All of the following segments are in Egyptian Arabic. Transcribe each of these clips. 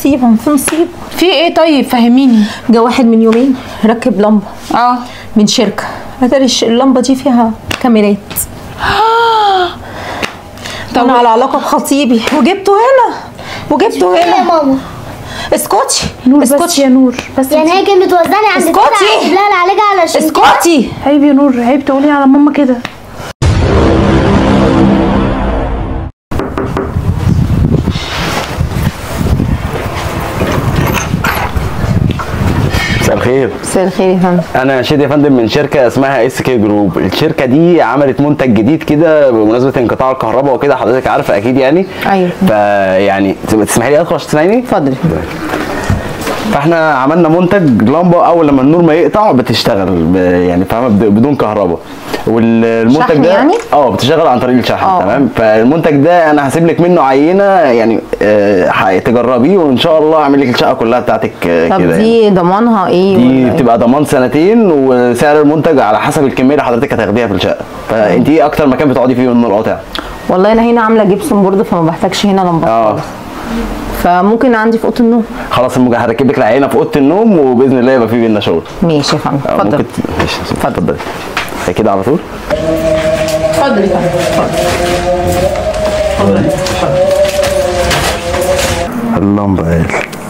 مصيبه في مصيبه في ايه طيب فهميني جه واحد من يومين ركب لمبه اه من شركه اتاري الش- اللمبه دي فيها كاميرات طب انا على علاقه بخطيبي وجبته هنا وجبته يا هنا ماما اسكتي نور بس اسكتي يا نور بس يعني هي كانت بتوزعني عند اسكتي. تيتا اجيب لها العلاج علشان كده؟ اسكتي عيب يا نور عيب تقولي على ماما كده مساء الخير مساء الخير يا فندم انا شادي يا فندم من شركه اسمها اس كي جروب الشركه دي عملت منتج جديد كده بمناسبه انقطاع الكهرباء وكده حضرتك عارفه اكيد يعني أيوة. فيعني تسمحي لي ادخل عشان تسمعيني اتفضلي فاحنا عملنا منتج لمبه اول لما النور ما يقطع بتشتغل ب- يعني فاهمه بد- بدون كهرباء والمنتج شحن ده يعني؟ اه بتشتغل عن طريق الشحن آه. تمام فالمنتج ده انا هسيب لك منه عينه يعني آه، ح- تجربيه وان شاء الله اعمل لك الشقه كلها بتاعتك آه، طب كده يعني. دي ضمانها ايه دي ولا إيه؟ بتبقى ضمان سنتين وسعر المنتج على حسب الكميه اللي حضرتك هتاخديها في الشقه فانت ايه اكتر مكان بتقعدي فيه والنور قاطع والله انا هنا عامله جبسون بورد فما بحتاجش هنا لمبات اه خالص فممكن عندي في اوضه النوم خلاص المج- هركب لك العينه في اوضه النوم وباذن الله يبقى في بينا شغل ماشي يا فندم آه، اتفضل ممكن ماشي اتفضل هي كده على طول اتفضل يا فندم اتفضل اللمبه قال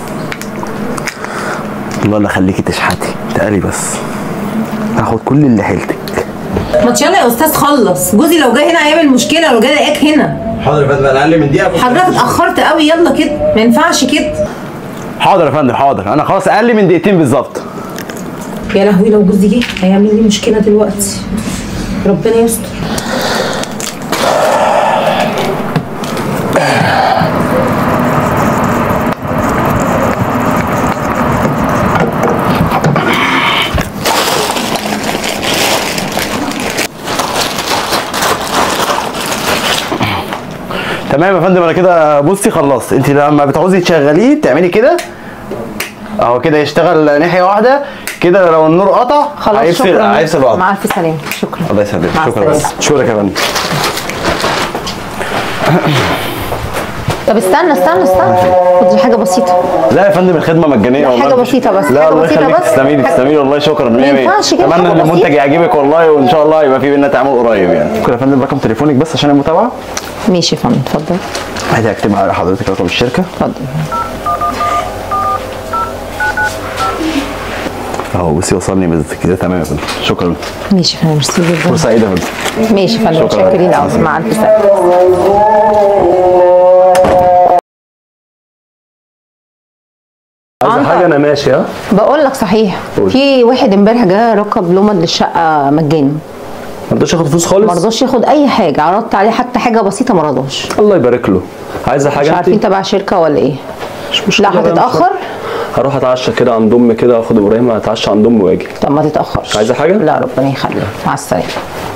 الله لا خليكي تشحتي تعالي بس هاخد كل اللي حيلتك ما يلا يا استاذ خلص جوزي لو جه هنا هيعمل مشكله لو جه لاقيك هنا حاضر يا فندم اقل من دقيقه حضرتك اتاخرت قوي يلا كده ما ينفعش كده حاضر يا فندم حاضر انا خلاص اقل من دقيقتين بالظبط يا لهوي لو جوزي جه هيعمل لي مشكله دلوقتي ربنا يستر تمام يا فندم انا كده بصي خلصت انت لما بتعوزي تشغليه تعملي كده اهو كده يشتغل ناحيه واحده كده لو النور قطع خلاص هيفصل شكرا هيفصل بعض مع الف سلامه شكرا الله يسلمك مع شكرا بس السلامة. شكرا يا فندم طب استنى استنى استنى خد دي حاجه بسيطه لا يا فندم الخدمه مجانيه والله حاجة مفيش- بسيطة بس، لا حاجة الله بسيطة يخليك بس. تسلمي لي حاجة- تسلمي لي والله شكرا ما ينفعش كده، اتمنى حاجة ان المنتج بسيطة. يعجبك والله وان شاء الله يبقى في بينا تعامل قريب يعني ممكن يا فندم رقم تليفونك بس عشان المتابعه ماشي يا فندم اتفضل هاتي اكتب على حضرتك رقم الشركه اتفضل اهو بصي وصلني بس كده تمام يا فندم شكرا ماشي يا فندم ميرسي جدا فرصه سعيده يا فندم ماشي يا فندم شكراً. متشكرين قوي مع الف سلامه عايزه عنتر. حاجه انا ماشي ها بقول لك صحيح قول. في واحد امبارح جه ركب لمض للشقه مجاني ما رضاش ياخد فلوس ما خالص رضاش ياخد اي حاجه عرضت عليه حتى حاجه بسيطه ما رضاش الله يبارك له عايزه مش حاجه عارفين انت تبع شركه ولا ايه مش مشكله لا بقى، مش هتتاخر هروح اتعشى كده عند امي كده واخد ابراهيم اتعشى عند امي واجي طب ما تتاخرش عايزة حاجة؟ لا ربنا يخليك مع السلامه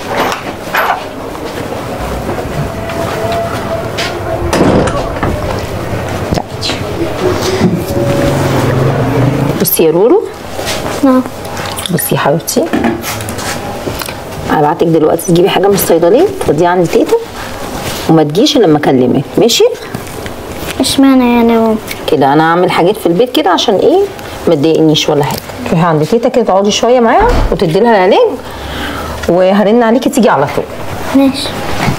بصي يا رورو نعم بصي يا حبيبتي هبعتك دلوقتي تجيبي حاجه من الصيدليه توديها عند تيتا وما تجيش الا لما اكلمك ماشي اشمعنى يعني يا ماما كده انا هعمل حاجات في البيت كده عشان ايه ما تضايقنيش ولا حاجه تروحي عند تيتا كده تقعدي شويه معاها وتدي لها العلاج وهرن عليكي تيجي على طول ماشي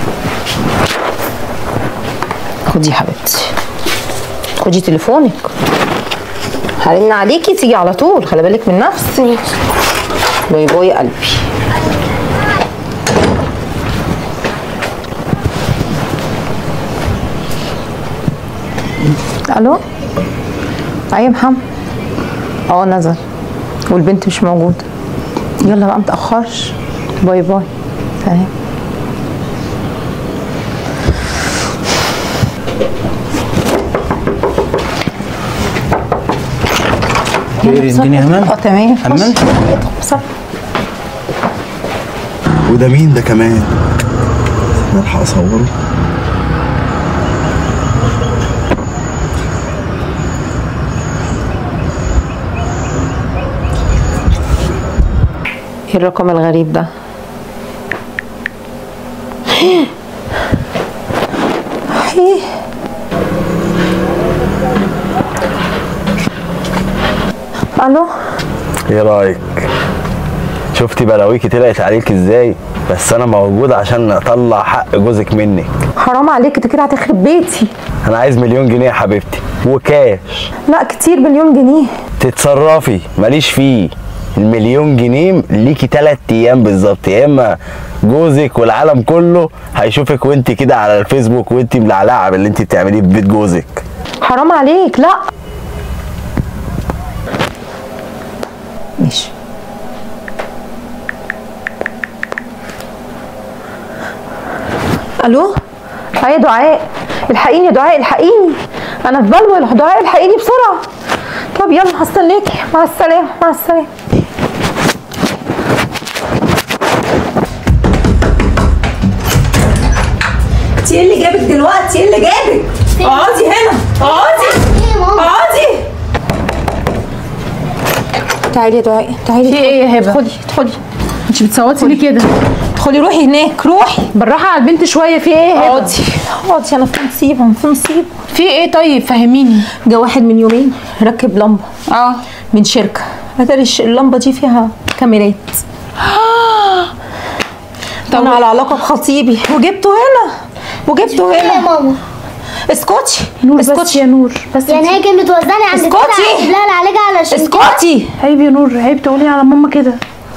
خدي يا حبيبتي خدي تليفونك هرن عليكي تيجي على طول خلي بالك من نفسك ماشي باي باي يا قلبي الو ايوه يا محمد اه نزل والبنت مش موجوده يلا بقى متاخرش باي باي سلام ايه الدنيا امان اه تمام أمان؟ صح وده مين ده كمان نلحق اصوره ايه الرقم الغريب ده ايه الو ايه رايك شفتي بلاويكي طلعت عليك ازاي بس انا موجود عشان اطلع حق جوزك منك حرام عليك انت كده هتخرب بيتي انا عايز مليون جنيه يا حبيبتي وكاش لا كتير مليون جنيه تتصرفي ماليش فيه المليون جنيه ليكي تلات ايام بالظبط يا اما جوزك والعالم كله هيشوفك وانت كده على الفيسبوك وانت ملعلعه باللي انت بتعمليه في بيت جوزك حرام عليك لا ماشي الو اه يا دعاء الحقيني يا دعاء الحقيني انا في بلوى دعاء الحقيني بسرعه طب يلا هستناكي مع السلامه مع السلامه انت ايه اللي جابك دلوقتي ايه اللي جابك اقعدي هنا اقعدي ايه يا ماما اقعدي تعالي يا دعاء تعالي في ايه يا هبه ادخلي ادخلي انت بتصوتي ليه كده ادخلي روحي هناك روحي بالراحه على البنت شويه في ايه يا هبه اقعدي اقعدي انا في مصيبه في مصيبه في ايه طيب فهميني جه واحد من يومين ركب لمبه اه من شركه اتاري الش- اللمبه دي فيها كاميرات طب انا على علاقه بخطيبي وجبته هنا وجبته ايه يا هنا ماما اسكتي نور بس اسكتي يا نور بس يعني هي كانت بتوزعني عند اسكتي. الدكتور اجيب لها العلاج علشان كده اسكتي عيب يا نور عيب تقولي على ماما كده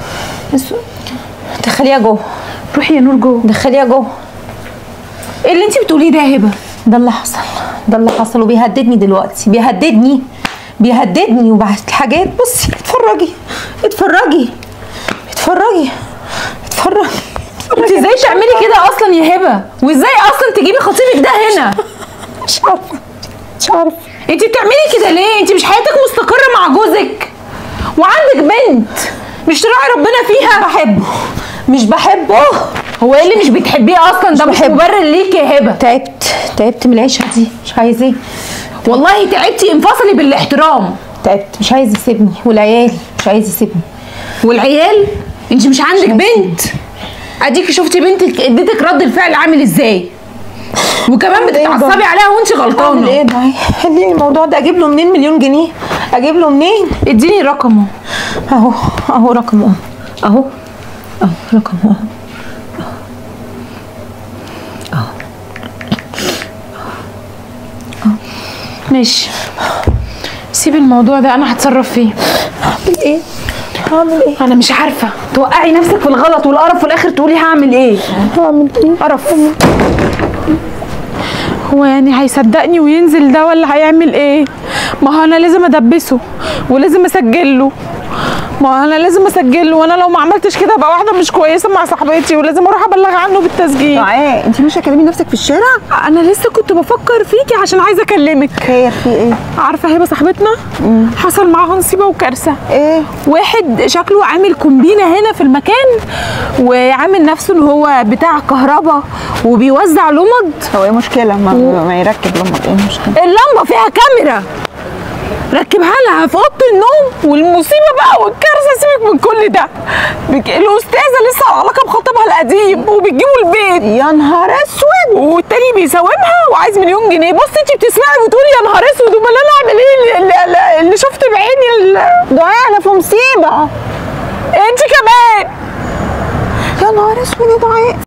دخليها جوه روحي يا نور جوه دخليها جوه ايه اللي انت بتقوليه ده يا هبه ده اللي حصل ده اللي حصل وبيهددني دلوقتي بيهددني بيهددني وبعت حاجات بصي اتفرجي اتفرجي اتفرجي اتفرجي انت ازاي تعملي كده اصلا يا هبه وازاي اصلا تجيبي خطيبك ده هنا مش عارفه مش عارفه انت بتعملي كده ليه انت مش حياتك مستقره مع جوزك وعندك بنت مش تراعي ربنا فيها بحبه مش بحبه هو ايه اللي مش بتحبيه اصلا ده مش بحبه. مبرر ليك يا هبه تعبت تعبت من العيشه دي مش عايزاه والله تعبتي انفصلي بالاحترام تعبت مش عايز يسيبني والعيال مش عايز يسيبني والعيال انت مش عندك بنت اديكي شفتي بنتك اديتك رد الفعل عامل ازاي وكمان أعمل إيه بتتعصبي بقى؟ عليها وانت اعمل غلطانه ايه معايا حليني الموضوع ده اجيب له منين مليون جنيه اجيب له منين اديني رقمه اهو اهو رقمه اهو اهو رقمه اهو ماشي سيبي الموضوع ده انا هتصرف فيه اعمل ايه هعمل ايه انا مش عارفه توقعي نفسك في الغلط والقرف في الاخر تقولي هعمل ايه هعمل ايه قرف هو يعني هيصدقني وينزل ده ولا هيعمل ايه ما هو انا لازم ادبسه ولازم اسجل له ما هو انا لازم اسجل له وانا لو ما عملتش كده ابقى واحده مش كويسه مع صاحبتي ولازم اروح ابلغ عنه بالتسجيل دعاء انت مش هتكلمي نفسك في الشارع انا لسه كنت بفكر فيكي عشان عايزه اكلمك خير في ايه عارفه هبه صاحبتنا حصل معاها نصيبه وكارثه ايه واحد شكله عامل كومبينه هنا في المكان وعامل نفسه ان هو بتاع كهرباء وبيوزع لمض هو ايه مشكله ما, ما يركب لما ايه المشكله اللمبه فيها كاميرا ركبها لها في اوضه النوم والمصيبه بقى والكارثه سيبك من كل ده بك... الاستاذه لسه على علاقه بخطيبها القديم وبتجيبه البيت يا نهار اسود والتاني بيساومها وعايز مليون جنيه بصي انت بتسمعي وتقولي يا نهار اسود امال انا اعمل ايه اللي, اللي, اللي شفت بعيني ال- دعاء انا في مصيبه انت كمان يا نهار اسود يا دعاء